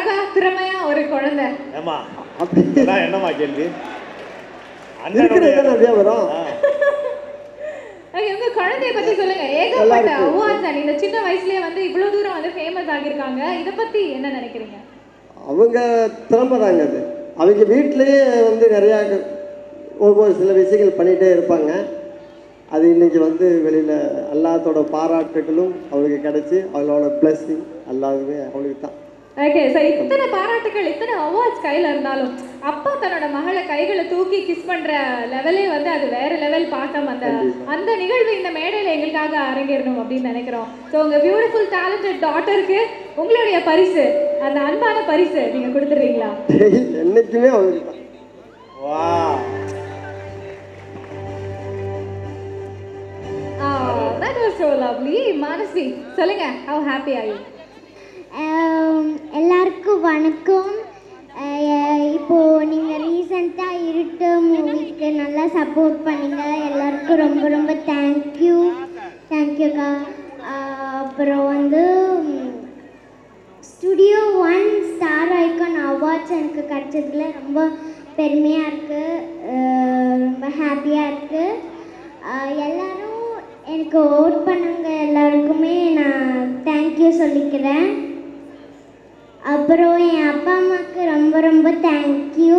அழகா திறமையா ஒரு குழந்தை ஏமா அப்படி இதான் என்னம்மா கேள்வி இருக்கிறது தானே அண்ணனுடைய அப்படியே வரும் ஆ. ஐயோ, உங்க குழந்தைய பத்தி சொல்லுங்க ஏகப்பட்ட எல்லாருக்கும். அவார்ட்ஸ் அண்ட் இந்த சின்ன வயசுலயே வந்து இவ்வளவு தூரம் வந்து ஃபேமஸ் ஆகியிருக்காங்க இத பத்தி என்ன நினைக்கிறீங்க அவங்க திறமை தாங்க அது அவங்க வீட்டிலேயே வந்து நிறையா ஒவ்வொரு சில விஷயங்கள் பண்ணிகிட்டே இருப்பாங்க அது இன்னைக்கு வந்து வெளியில் எல்லாத்தோட பாராட்டுகளும் அவளுக்கு கிடைச்சி அவளோட பிளஸ்ஸிங் எல்லாருமே அவளுக்கு தான் ஓகே ஸோ இத்தனை பாராட்டுகள் இத்தனை அவார்ட்ஸ் கையில இருந்தாலும் அப்பா தன்னோட மகளை கைகளை தூக்கி கிஸ் பண்ற லெவலே வந்து அது வேற லெவல் பாசம் அந்த அந்த நிகழ்வு இந்த மேடையில எங்களுக்காக அரங்கேறணும் அப்படின்னு நினைக்கிறோம் ஸோ உங்க பியூட்டிஃபுல் டேலண்டட் டாட்டருக்கு உங்களுடைய பரிசு அந்த அன்பான பரிசு நீங்க கொடுத்துறீங்களா என்றைக்குமே அவளுக்கு தான் வா that was so lovely Manasvi சொல்லுங்க ஹவ் ஹாப்பி ஆர் யூ ஆம், எல்லாருக்கும் வணக்கம் அஹ் இப்போ நீங்கள் ரீசெண்டாக இருட்டு மூவிக்கு நல்லா சப்போர்ட் பண்ணீங்க எல்லாருக்கும் ரொம்ப ரொம்ப தேங்க்யூ தேங்க்யூக்கா அப்புறம் வந்து studio one star icon awards எனக்கு கிடைச்சதுல ரொம்ப பெருமையாக இருக்குது ரொம்ப ஹாப்பியாக இருக்குது எல்லாரும் எனக்கு ஓட் பண்ணவங்க எல்லாருக்குமே நான் தேங்க்யூ சொல்லிக்கிறேன் அப்புறம் என் அப்பா அம்மாவுக்கு ரொம்ப ரொம்ப தேங்க்யூ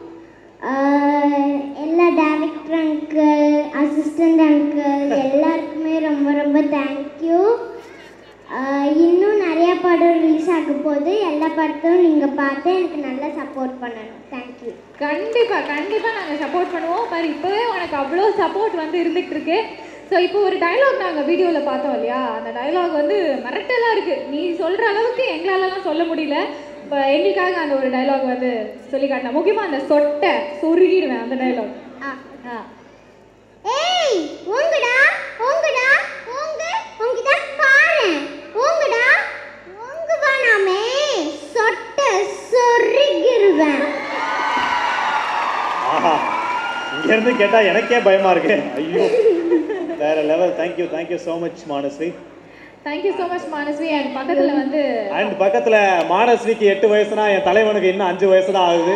எல்லா டேரக்டர் அங்கிள் அசிஸ்டண்ட் அங்கிள் எல்லாருக்குமே ரொம்ப ரொம்ப தேங்க்யூ இன்னும் நிறையா படம் ரிலீஸ் ஆக போகுது எல்லா படத்தையும் நீங்கள் பார்த்து எனக்கு நல்லா சப்போர்ட் பண்ணணும் தேங்க்யூ கண்டிப்பா கண்டிப்பா நாங்க சப்போர்ட் பண்ணுவோம் பாரு இப்பவே உனக்கு அவ்வளோ சப்போர்ட் வந்து இருந்துட்டு இருக்கு ஸோ இப்போ ஒரு டயலாக் நாங்கள் வீடியோவில் பார்த்தோம் இல்லையா அந்த டயலாக் வந்து மிரட்டலாக இருக்கு நீ சொல்ற அளவுக்கு எங்களாலலாம் சொல்ல முடியல இப்போ எங்களுக்காக அந்த ஒரு டயலாக் வந்து சொல்லி காட்டினேன் முக்கியமாக அந்த சொட்டை சொருகிடுவேன் அந்த டயலாக் ஆ ஆ ஏய் ஓங்குடா ஓங்குடா ஓங்கு ஓங்கிட்ட பாரு ஓங்குடா ஓங்கு வேணாமே சொட்ட சொருகிருவேன் ஆஹா இங்க இருந்து கேட்டா எனக்கே பயமா இருக்கு ஐயோ வேற level thank you thank you so much Manasri thank you so much Manasvi and பக்கத்தில் வந்து அண்ட் பக்கத்துல மானஸ்ரீக்கு எட்டு வயசுனா என் தலைவனுக்கு இன்னும் அஞ்சு வயசு தான் ஆகுது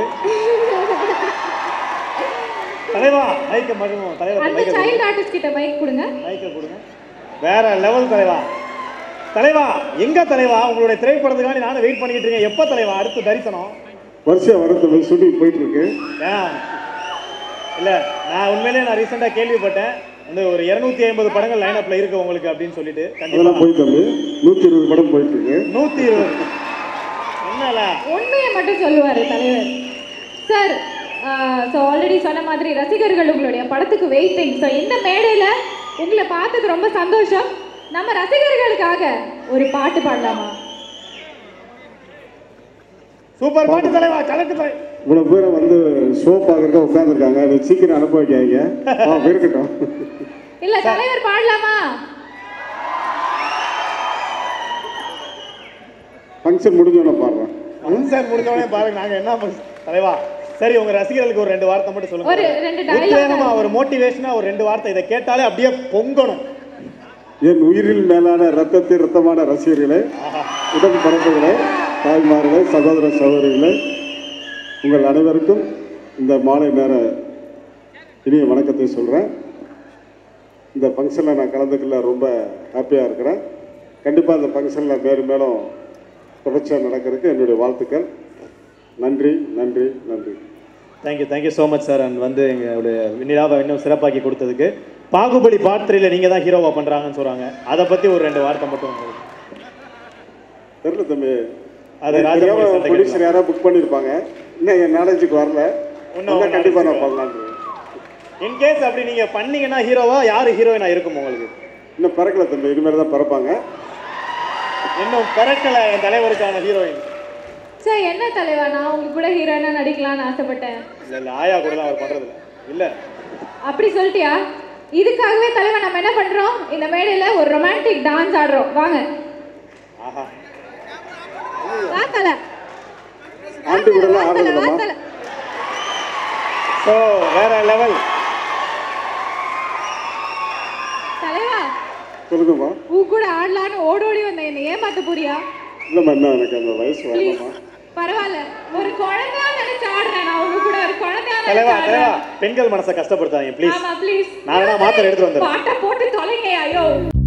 தலைவா மைக்க மகனும் தலைவர் அந்த மைக்க சைல்டு ஆர்டிஸ்ட் கிட்ட மைக் கொடுங்க மைக்க கொடுங்க வேற லெவல் தலைவா தலைவா எங்க தலைவா உங்களுடைய திரைப்படத்துக்காண்டி நானும் வெயிட் பண்ணிக்கிட்டு இருக்கேன் எப்ப தலைவா அடுத்து தரிசனம் வருஷம் வரத்துல ஷூட்டிங் போயிட்டு இருக்கு ஏன் இல்ல நான் உண்மையிலேயே நான் ரீசெண்டா கேள்விப்பட்டேன் வந்து ஒரு இருநூத்தி ஐம்பது படங்கள் லைன் அப்ல இருக்கு உங்களுக்கு அப்படின்னு சொல்லிட்டு அதெல்லாம் கண்டிப்பா போய் தம்பி நூத்தி இருபது படம் போயிட்டு இருக்கு நூத்தி இருபது என்னல உண்மையை மட்டும் சொல்லுவார் தலைவர் சார் ஸோ ஆல்ரெடி சொன்ன மாதிரி ரசிகர்கள் உங்களுடைய படத்துக்கு வெயிட்டிங் ஸோ இந்த மேடையில் உங்களை பார்த்தது ரொம்ப சந்தோஷம் நம்ம ரசிகர்களுக்காக ஒரு பாட்டு பாடலாமா சூப்பர் பாட்டு தலைவா கலக்கு தலை இவ்வளவு பேரை வந்து ஷோ பார்க்கறதுக்கு உட்காந்துருக்காங்க நீ சீக்கிரம் அனுப்ப வைக்காங்க ஆ இருக்கட்டும் இல்ல தலைவர் பாடலாமா ஃபங்க்ஷன் முடிஞ்சோன்னு பாடுறேன் ஃபங்க்ஷன் முடிஞ்சவனே பாருங்க நாங்க என்ன பண்ண தலைவா சரி உங்க ரசிகர்களுக்கு ஒரு ரெண்டு வார்த்தை மட்டும் சொல்லுங்க ஒரு ரெண்டு dialogue. உத்வேகமா ஒரு மோட்டிவேஷனா ஒரு ரெண்டு வார்த்தை இதை கேட்டாலே அப்படியே பொங்கணும் என் உயிரில் மேலான ரத்தத்தில் ரத்தமான ரசிகர்களே உடன் பிறந்தவர்களே தாய்மார்களே சகோதர சகோதரிகளே உங்கள் அனைவருக்கும் இந்த மாலை நேர இனிய வணக்கத்தை சொல்கிறேன் இந்த ஃபங்க்ஷனில் நான் கலந்துக்கல ரொம்ப ஹாப்பியாக இருக்கிறேன் கண்டிப்பாக இந்த ஃபங்க்ஷனில் மேலும் மேலும் தொடர்ச்சியாக நடக்கிறதுக்கு என்னுடைய வாழ்த்துக்கள் நன்றி நன்றி நன்றி thank you thank you so much sir and வந்து எங்களுடைய நிலாவை இன்னும் சிறப்பாக்கி கொடுத்ததுக்கு பாகுபலி பார்ட் த்ரீல நீங்க தான் ஹீரோவா பண்றாங்கன்னு சொல்றாங்க அதை பத்தி ஒரு ரெண்டு வார்த்தை மட்டும் உங்களுக்கு. தெரியல தம்பி அது ராஜமௌழி சார்ட்ட ப்ரொடியூசர் யாராவது புக் பண்ணியிருப்பாங்க இன்னும் என் நாலேஜுக்கு வரல இன்னும் இன்னும் உங்க கண்டிப்பாக நான் knowledge பண்ணலான்னு இன்கேஸ் அப்படி நீங்க பண்ணீங்கன்னா ஹீரோவா யாரு ஹீரோயினா இருக்கும் உங்களுக்கு இன்னும் பிறக்கல தம்பி இனிமேல் தான் பிறப்பாங்க இன்னும் பிறக்கல என் தலைவருக்கான ஹீரோயின் சார் என்ன தலைவா நான் உங்க கூட ஹீரோயினா நடிக்கலாம்னு ஆசைப்பட்டேன் இல்ல இல்ல ஆயா கூட அவர் பண்றது இல்ல இல்ல அப்படி சொல்லிட்டியா இதுக்காகவே தலைவா நம்ம என்ன பண்றோம் இந்த மேடையில ஒரு ரொமான்டிக் டான்ஸ் ஆடுறோம் வாங்க ஆஹா வா தலை ஆண்டு விடலாம் வா தலை, வா ஆடுறதுலமா தலை. ஸோ வேற லெவல் தலைவா சொல்லுங்கம்மா உன் கூட ஆடலான்னு ஓடோடி வந்த என்னை ஏமாத்த போறியா இல்லைம்மா என்ன எனக்கு அந்த வயசு வரலம்மா பரவாயில்ல ஒரு குழந்தையா நினைச்சு ஆடுறேன் நான் உங்க கூட ஒரு குழந்தையா தலைவா நினைச்சு தலைவா ஆடுறேன் பெண்கள் மனசை கஷ்டப்படுத்தாதீங்க ப்ளீஸ் ஆமா ப்ளீஸ் நான் வேணா மாத்திரை எடுத்துட்டு வந்துடுறேன் பாட்டை போட்டு தொலைங்க ஐயோ